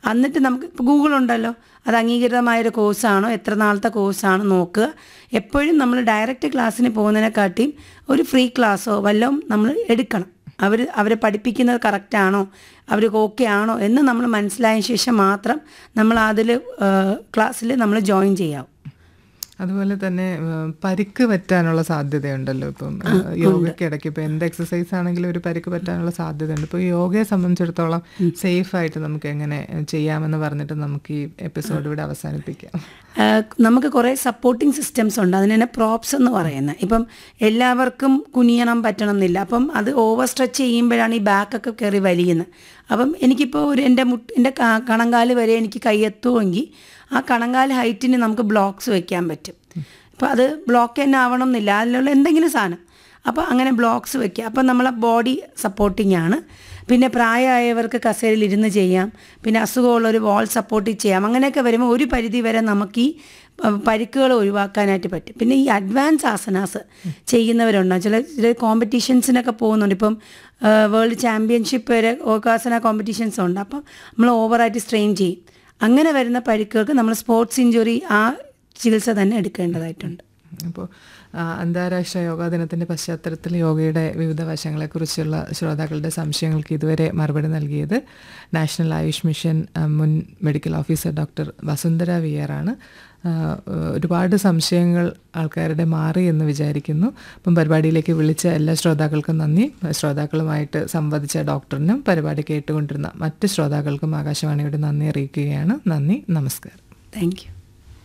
എന്നിട്ട് നമുക്ക് ഇപ്പോൾ ഗൂഗിൾ ഉണ്ടല്ലോ അത് അംഗീകൃതമായൊരു കോഴ്സാണോ എത്ര നാളത്തെ കോഴ്സാണോ നോക്കുക എപ്പോഴും നമ്മൾ ഡയറക്റ്റ് ക്ലാസ്സിന് പോകുന്നതിനെക്കാട്ടിയും ഒരു ഫ്രീ ക്ലാസ്സോ വല്ലതും നമ്മൾ എടുക്കണം അവർ അവരെ പഠിപ്പിക്കുന്നത് കറക്റ്റാണോ അവർ ഓക്കെ ആണോ എന്ന് നമ്മൾ മനസ്സിലായ ശേഷം മാത്രം നമ്മൾ അതിൽ ക്ലാസ്സിൽ നമ്മൾ ജോയിൻ ചെയ്യാവും അതുപോലെ തന്നെ ഏഹ്, പരിക്ക് പറ്റാനുള്ള സാധ്യതയുണ്ടല്ലോ ഇപ്പം ഏഹ്, യോഗയ്ക്ക് ഇടയ്ക്ക് ഇപ്പം എന്ത് എക്സസൈസ് ആണെങ്കിലും ഒരു പരിക്ക് പറ്റാനുള്ള സാധ്യതയുണ്ട് ഇപ്പോൾ യോഗയെ സംബന്ധിച്ചിടത്തോളം സേഫ് ആയിട്ട് നമുക്ക് എങ്ങനെ ചെയ്യാമെന്ന് പറഞ്ഞിട്ട് നമുക്ക് ഈ എപ്പിസോഡ് ഇവിടെ അവസാനിപ്പിക്കാം ആഹ് നമുക്ക് കുറേ സപ്പോർട്ടിംഗ് സിസ്റ്റംസ് ഉണ്ട് അതിന് തന്നെ പ്രോപ്സ് എന്ന് പറയുന്നത് ഇപ്പം എല്ലാവർക്കും കുനിയണം പറ്റണം എന്നില്ല അപ്പം അത് ഓവർ സ്ട്രെച്ച് ചെയ്യുമ്പോഴാണ് ഈ ബാക്കൊക്കെ കയറി വലിയുന്നത് അപ്പം എനിക്കിപ്പോൾ ഒരു എൻ്റെ മുട്ട് എൻ്റെ ക- കണങ്കാല് വരെ എനിക്ക് കൈയെത്തുമെങ്കിൽ ആ കണങ്കാല് ഹൈറ്റിന് നമുക്ക് ബ്ലോക്സ് വെക്കാൻ പറ്റും അപ്പോൾ അത് ബ്ലോക്ക് തന്നെ ആവണം എന്നില്ല അതിലുള്ള എന്തെങ്കിലും സാധനം അപ്പോൾ അങ്ങനെ ബ്ലോക്സ് വെക്കുക അപ്പോൾ നമ്മളെ ബോഡി സപ്പോർട്ടിംഗ് ആണ് പിന്നെ പ്രായമായവർക്ക് കസേരയിൽ ഇരുന്ന് ചെയ്യാം പിന്നെ അസുഖമുള്ളൊരു വാൾ സപ്പോർട്ട് ചെയ്യാം അങ്ങനെയൊക്കെ വരുമ്പോൾ ഒരു പരിധി വരെ നമുക്ക് ഈ പ- പരിക്കുകൾ ഒഴിവാക്കാനായിട്ട് പറ്റും പിന്നെ ഈ അഡ്വാൻസ് ആസനാസ് ചെയ്യുന്നവരുണ്ട് ചില ചില കോമ്പറ്റീഷൻസിനൊക്കെ പോകുന്നുണ്ട് ഇപ്പം വേൾഡ് ചാമ്പ്യൻഷിപ്പ് വരെ യോഗാസന കോമ്പറ്റീഷൻസ് ഉണ്ട് അപ്പം നമ്മൾ ഓവറായിട്ട് സ്ട്രെയിൻ ചെയ്യും അങ്ങനെ വരുന്ന പരിക്കുകൾക്ക് നമ്മൾ സ്പോർട്സ് ഇഞ്ചുറി ആ ചികിത്സ തന്നെ എടുക്കേണ്ടതായിട്ടുണ്ട് അപ്പോൾ അന്താരാഷ്ട്ര യോഗാ ദിനത്തിൻ്റെ പശ്ചാത്തലത്തിൽ യോഗയുടെ വിവിധ വശങ്ങളെക്കുറിച്ചുള്ള ശ്രോതാക്കളുടെ സംശയങ്ങൾക്ക് ഇതുവരെ മറുപടി നൽകിയത് നാഷണൽ ആയുഷ് മിഷൻ ആ, മുൻ medical officer doctor Vasundhara V R ആണ് ആ, ഒരുപാട് സംശയങ്ങൾ ആൾക്കാരുടെ മാറി എന്ന് വിചാരിക്കുന്നു അപ്പം പരിപാടിയിലേക്ക് വിളിച്ച എല്ലാ ശ്രോതാക്കൾക്കും നന്ദി ശ്രോതാക്കളുമായിട്ട് സംവദിച്ച ഡോക്ടറിനും പരിപാടി കേട്ടുകൊണ്ടിരുന്ന മറ്റ് ശ്രോതാക്കൾക്കും ആകാശവാണിയുടെ നന്ദി അറിയിക്കുകയാണ് നന്ദി നമസ്കാരം താങ്ക് യു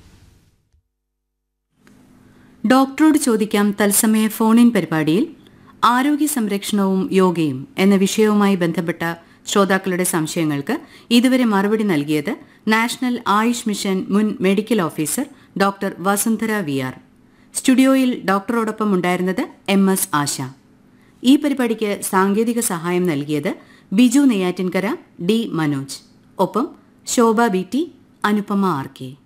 ഡോക്ടറോട് ചോദിക്കാം തത്സമയ ഫോണിൻ പരിപാടിയിൽ ആരോഗ്യ സംരക്ഷണവും യോഗയും എന്ന വിഷയവുമായി ബന്ധപ്പെട്ട ശ്രോതാക്കളുടെ സംശയങ്ങൾക്ക് ഇതുവരെ മറുപടി നൽകിയത് നാഷണൽ ആയുഷ് മിഷൻ മുൻ medical officer doctor Vasundhara V R സ്റ്റുഡിയോയിൽ ഡോക്ടറോടൊപ്പം ഉണ്ടായിരുന്നത് എം എസ് ആശ ഈ പരിപാടിക്ക് സാങ്കേതിക സഹായം നൽകിയത് ബിജു നെയ്യാറ്റിൻകര ഡി മനോജ് ഒപ്പം Shobha B T Anupama R K